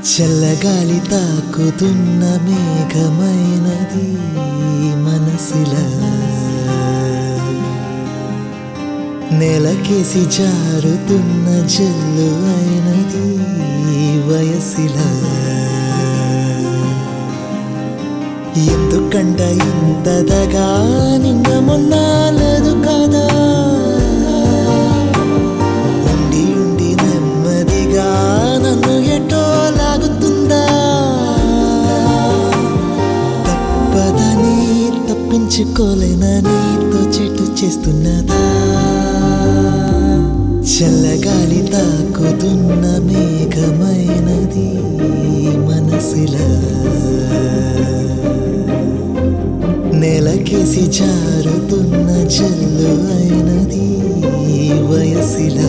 చల్లగాలి తాకుతున్న మేఘమైనది మనసిలా నెలకేసి జారుతున్న జల్లు అయినది వయసిలా ఎందుకంట ఇంతదగా నిన్న మొన్న లేదు కదా ఉండి ఉండి నెమ్మదిగా నన్ను ఎటో లాగుతుందా తప్పదని తప్పించుకోలేనని చెట్టు చేస్తున్నదా చల్లగాలి తాకుతున్న మేఘమైనది మనసిలా నెలకేసి జారుతున్న జల్లు అయినది వయసిలా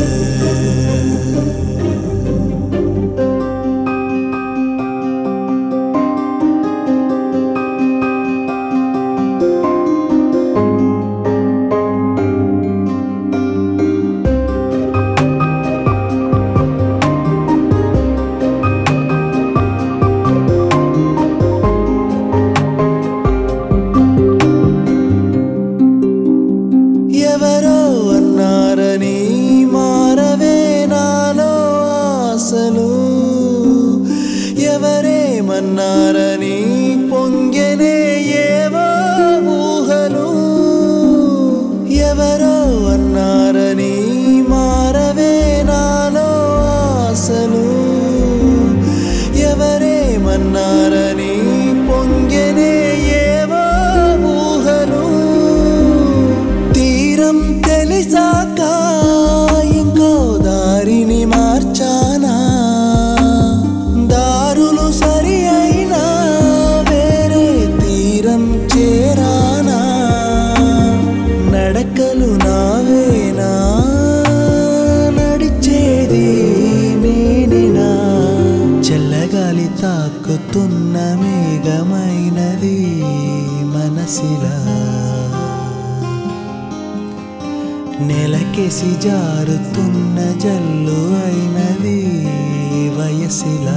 ఎవరో అన్నారని మారవే నాలో ఆశలు ఎవరేమన్నారని పొంగెనే ఏవో ఊహలు ఎవరో అన్నారని మారవే నాలో ఆశలు ఎవరేమన్నారని పొంగెనే ఏవో ఊహలు తీరం తెలిసాక ఇంకో దారిని మార్చానా దారులు సరి అయినా వేరే తీరం చేరానా నడకలు నావేనా నడిచేది నేనేనా చల్లగాలి తాకుతున్న మేఘమైనది మనసిలా నెలకేసి జారుతున్న జల్లు అయినది వయసిలా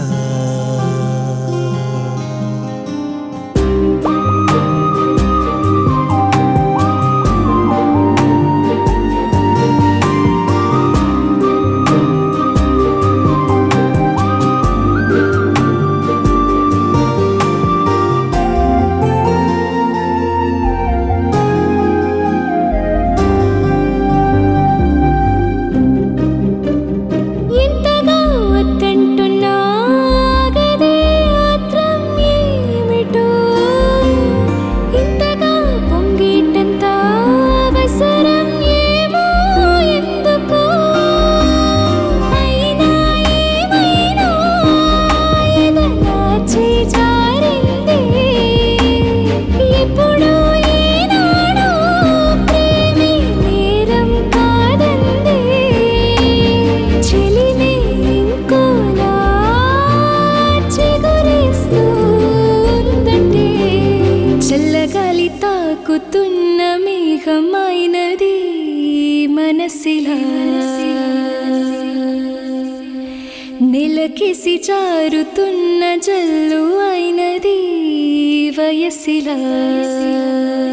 ఎంతగా వద్దంటున్నా ఆగదే ఆత్రం ఏమిటో ఇంతగా పొంగేటంత అవసరం ఏమో ఎందుకో అయినా ఏమైనా ఎదలా చేజారింది ఎప్పుడో ఏనాడో ప్రేమే నేరం కాదంది చెలిమే ఇంకోలా చిగురిస్తూ ఉందంటే చల్లగాలి తాకుతున్న మేఘమైనది మనసిలా నెలకేసి జారుతున్న జల్లు అయినది వయసిలా